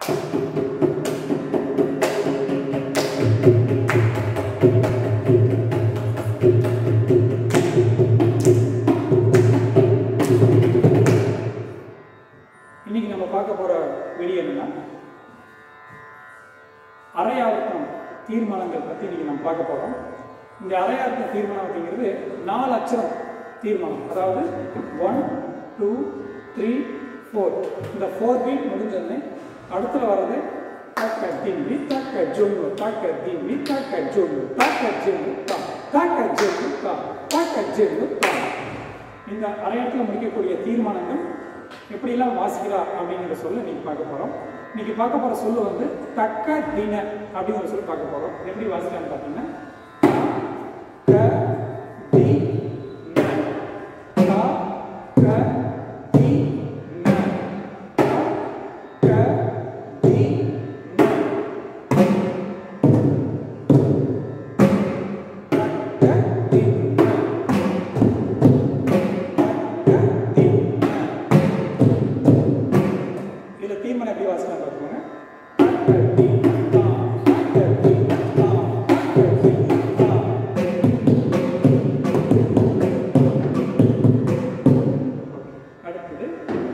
இன்னைக்கு நம்ம பார்க்க போற வீடியோ என்னன்னா அரையாவர்த்தம் தீர்மானங்கள் பற்றி இன்னைக்கு நம்ம பார்க்க போறோம் இந்த அரையாவர்த்தம் தீர்மானம் அப்படிங்கிறது நாலு அச்சரம் தீர்மானம் அதாவது ஒன் டூ த்ரீ ஃபோர் இந்த ஃபோர் பீட் முடிஞ்சோடனே அடுத்துல வர்றது தக்க திம்மி தக்க ஜொல்லு தக்க திம்மி தக்க ஜொல்லு தக்க ஜெல்லு தா தக்க ஜெல்லு தா தக்க ஜெல்லு தா இந்த அரையாட்டில் முடிக்கக்கூடிய தீர்மானங்கள் எப்படியெல்லாம் வாசிக்கலாம் அப்படிங்கிற சொல்ல இன்னைக்கு பார்க்க போகிறோம் இன்னைக்கு பார்க்க போகிற சொல்லு வந்து தக்க தின அப்படிங்கிற சொல்லி பார்க்க போகிறோம் எப்படி வாசிக்கலாம்னு பார்த்தீங்கன்னா க தி ந க க தி ந க க தி ந க தி ந இதுல தீர்மானம் எப்படி வாசனை பார்த்துக்கோங்க அடுத்தது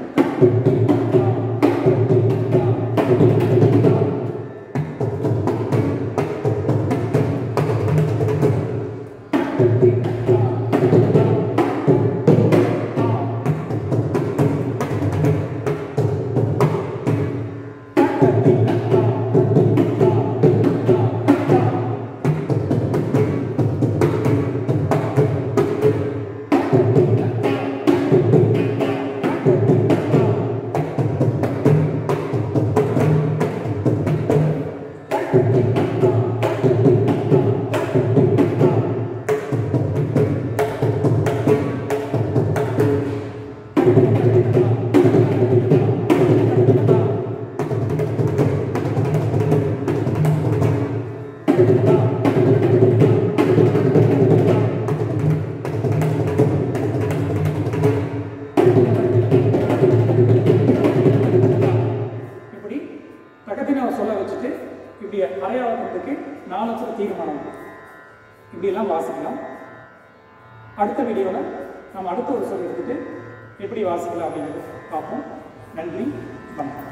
இப்படி பக்கத்தின சொல்ல வச்சுட்டு இப்படி அரையாளத்துக்கு நாலு லட்சம் தீர்மானம் இப்படியெல்லாம் வாசிக்கலாம் அடுத்த வீடியோவில் நம்ம அடுத்த ஒரு சொல் எடுத்துட்டு எப்படி வாசிக்கலாம் அப்படிங்கிறது பார்ப்போம் நன்றி வணக்கம்